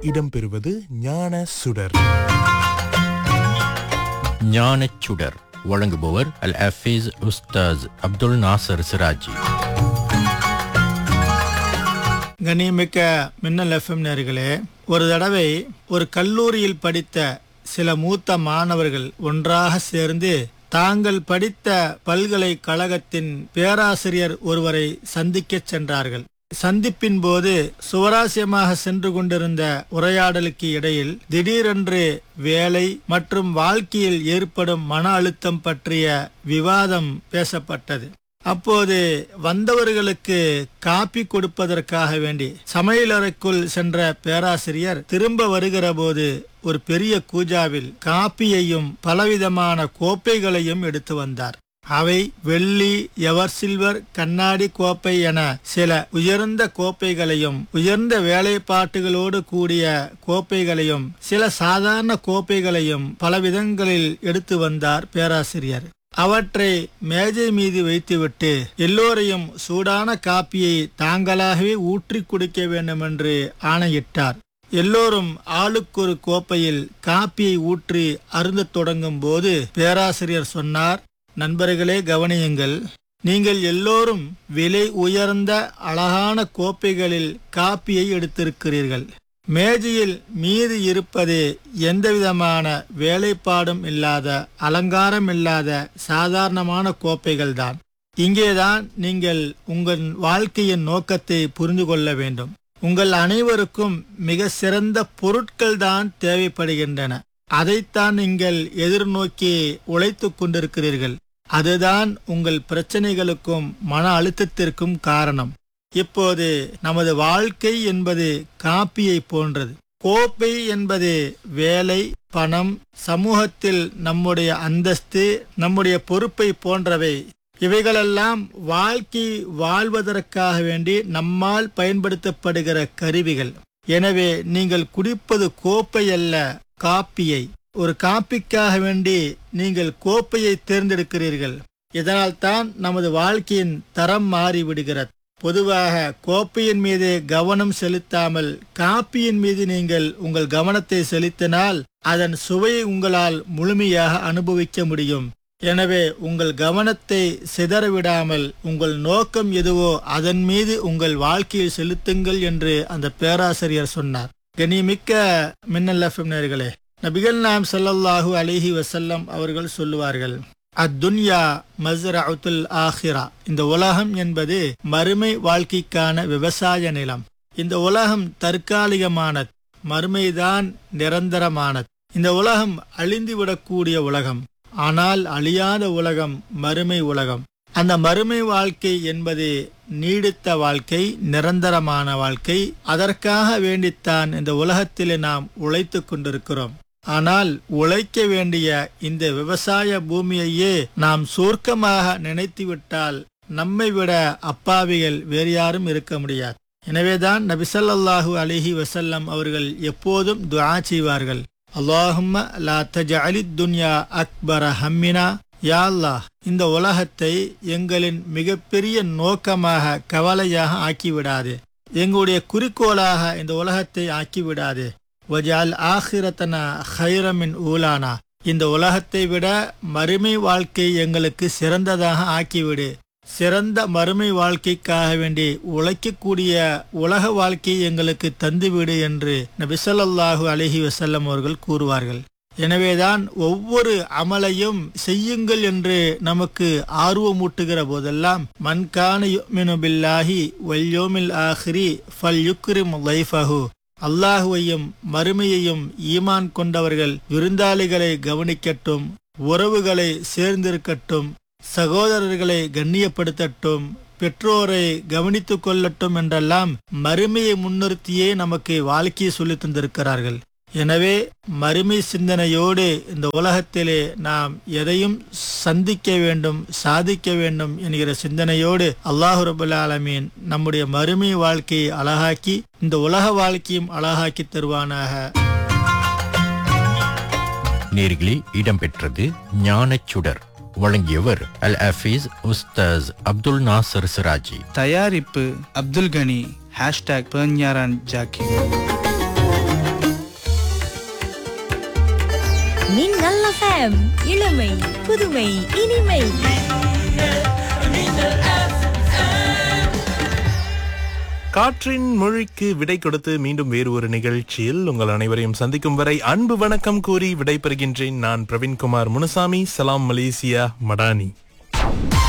இடம்பெறுவது ஞான சுடர் ஞானச் சுடர் வழங்குபவர் அல் ஹஃபீஸ் உஸ்தாஸ் அப்துல் நாசர் சிராஜி கண்ணியமிக்க மின்னல் எஃப்எம் நேர்களே ஒரு தடவை ஒரு கல்லூரியில் படித்த சில மூத்த மாணவர்கள் ஒன்றாக சேர்ந்து தாங்கள் படித்த பல்கலைக்கழகத்தின் பேராசிரியர் ஒருவரை சந்திக்கச் சென்றார்கள் சந்திப்பின் போது சுவராசியமாக சென்று கொண்டிருந்த உரையாடலுக்கு இடையில் திடீரென்று வேலை மற்றும் வாழ்க்கையில் ஏற்படும் மன அழுத்தம் பற்றிய விவாதம் பேசப்பட்டது அப்போது வந்தவர்களுக்கு காப்பி கொடுப்பதற்காக வேண்டி சமையலறைக்குள் சென்ற பேராசிரியர் திரும்ப வருகிற போது ஒரு பெரிய கூஜாவில் காப்பியையும் பலவிதமான கோப்பைகளையும் எடுத்து வந்தார் அவை வெள்ளி எவர் சில்வர் கண்ணாடி கோப்பை என சில உயர்ந்த கோப்பைகளையும் உயர்ந்த வேலைப்பாட்டுகளோடு கூடிய கோப்பைகளையும் சில சாதாரண கோப்பைகளையும் பல விதங்களில் எடுத்து வந்தார் பேராசிரியர் அவற்றை மேஜை மீது வைத்துவிட்டு எல்லோரையும் சூடான காப்பியை தாங்களாகவே ஊற்றி குடிக்க வேண்டும் என்று ஆணையிட்டார் எல்லோரும் ஆளுக்கொரு கோப்பையில் காப்பியை ஊற்றி அருந்தத் தொடங்கும் போது பேராசிரியர் சொன்னார் நண்பர்களே கவனியுங்கள் நீங்கள் எல்லோரும் விலை உயர்ந்த அழகான கோப்பைகளில் காப்பியை எடுத்திருக்கிறீர்கள் மேஜையில் மீது இருப்பது எந்தவிதமான வேலைப்பாடும் இல்லாத அலங்காரம் இல்லாத சாதாரணமான கோப்பைகள்தான் இங்கேதான் நீங்கள் உங்கள் வாழ்க்கையின் நோக்கத்தை புரிந்து கொள்ள வேண்டும் உங்கள் அனைவருக்கும் மிக சிறந்த பொருட்கள் தான் தேவைப்படுகின்றன அதைத்தான் நீங்கள் எதிர்நோக்கி உழைத்துக் கொண்டிருக்கிறீர்கள் அதுதான் உங்கள் பிரச்சனைகளுக்கும் மன அழுத்தத்திற்கும் காரணம் இப்போது நமது வாழ்க்கை என்பது காப்பியை போன்றது கோப்பை என்பது வேலை பணம் சமூகத்தில் நம்முடைய அந்தஸ்து நம்முடைய பொறுப்பை போன்றவை இவைகளெல்லாம் வாழ்க்கை வாழ்வதற்காக வேண்டி நம்மால் பயன்படுத்தப்படுகிற கருவிகள் எனவே நீங்கள் குடிப்பது கோப்பை அல்ல காப்பியை ஒரு காப்பிக்காக வேண்டி நீங்கள் கோப்பையை தேர்ந்தெடுக்கிறீர்கள் இதனால் தான் நமது வாழ்க்கையின் தரம் மாறிவிடுகிறது பொதுவாக கோப்பையின் மீது கவனம் செலுத்தாமல் காப்பியின் மீது நீங்கள் உங்கள் கவனத்தை செலுத்தினால் அதன் சுவையை உங்களால் முழுமையாக அனுபவிக்க முடியும் எனவே உங்கள் கவனத்தை சிதறவிடாமல் உங்கள் நோக்கம் எதுவோ அதன் மீது உங்கள் வாழ்க்கையை செலுத்துங்கள் என்று அந்த பேராசிரியர் சொன்னார் கனிமிக்க மின்னல் எஃப்எம் நேர்களே நபிகள் நாம் ஸல்லல்லாஹு அலைஹி வஸல்லம் அவர்கள் சொல்லுவார்கள் அத்துன்யா மஸ்ரஅத்துல் ஆஹிரா இந்த உலகம் என்பது மறுமை வாழ்க்கைக்கான விவசாய நிலம் இந்த உலகம் தற்காலிகமானது மறுமைதான் நிரந்தரமானது இந்த உலகம் அழிந்துவிடக்கூடிய உலகம் ஆனால் அழியாத உலகம் மறுமை உலகம் அந்த மறுமை வாழ்க்கை என்பது நீடித்த வாழ்க்கை நிரந்தரமான வாழ்க்கை அதற்காக வேண்டித்தான் இந்த உலகத்திலே நாம் உழைத்துக் கொண்டிருக்கிறோம் ஆனால் உழைக்க வேண்டிய இந்த விவசாய பூமியையே நாம் சொர்க்கமாக நினைத்துவிட்டால் நம்மை விட அப்பாவிகள் வேறு யாரும் இருக்க முடியாது எனவேதான் நபிசல்லாஹூ அலிஹி வசல்லம் அவர்கள் எப்போதும் துஆ செய்வார்கள் அல்லாஹும்ம லா தஜஅலி துன்யா அக்பர ஹம்மினா யா அல்லாஹ் இந்த உலகத்தை எங்களின் மிகப்பெரிய நோக்கமாக கவலையாக ஆக்கிவிடாது எங்களுடைய குறிக்கோளாக இந்த உலகத்தை ஆக்கிவிடாது வஜால் ஆஹிரத்தனா ஹைரமின் ஊலானா இந்த உலகத்தை விட மறுமை வாழ்க்கை எங்களுக்கு சிறந்ததாக ஆக்கிவிடு சிறந்த மறுமை வாழ்க்கைக்காக வேண்டி உழைக்கக்கூடிய உலக வாழ்க்கை எங்களுக்கு தந்துவிடு என்று நபிசல்லாஹு அலஹி வசல்லம் அவர்கள் கூறுவார்கள் எனவேதான் ஒவ்வொரு அமலையும் செய்யுங்கள் என்று நமக்கு ஆர்வமூட்டுகிற போதெல்லாம் மன்கான பில்லாஹி வல்யோமில் ஆஹிரி ஃபல் யுக்ரிம் லைஃபஹு அல்லாஹுவையும் மறுமையையும் ஈமான் கொண்டவர்கள் விருந்தாளிகளை கவனிக்கட்டும் உறவுகளை சேர்ந்திருக்கட்டும் சகோதரர்களை கண்ணியப்படுத்தட்டும் பெற்றோரை கவனித்துக் கொள்ளட்டும் என்றெல்லாம் மறுமையை முன்னிறுத்தியே நமக்கு வாழ்க்கையை சொல்லி தந்திருக்கிறார்கள் எனவே மறுமை சிந்தனையோடு இந்த உலகத்திலே நாம் எதையும் சந்திக்க வேண்டும் சாதிக்க வேண்டும் என்கிற சிந்தனையோடு அல்லாஹு ரபுல் ஆலமீன் நம்முடைய மறுமை வாழ்க்கையை அழகாக்கி இந்த உலக வாழ்க்கையும் அழகாக்கி தருவானாக நேர்களே இடம்பெற்றது ஞானச் சுடர் வழங்கியவர் அல் ஹஃபீஸ் உஸ்தாஸ் அப்துல் நாசர் சிராஜி தயாரிப்பு அப்துல் கனி ஹேஷ்டாக் பேஞ்ஞாரான் ஜாக்கி மின்னல் எஃப்எம் இளமை புதுமை இனிமை காற்றின் மொழிக்கு விடை கொடுத்து மீண்டும் வேறு ஒரு நிகழ்ச்சியில் உங்கள் அனைவரையும் சந்திக்கும் வரை அன்பு வணக்கம் கூறி விடைபெறுகின்றேன் நான் பிரவீன்குமார் முனுசாமி சலாம் மலேசியா மடானி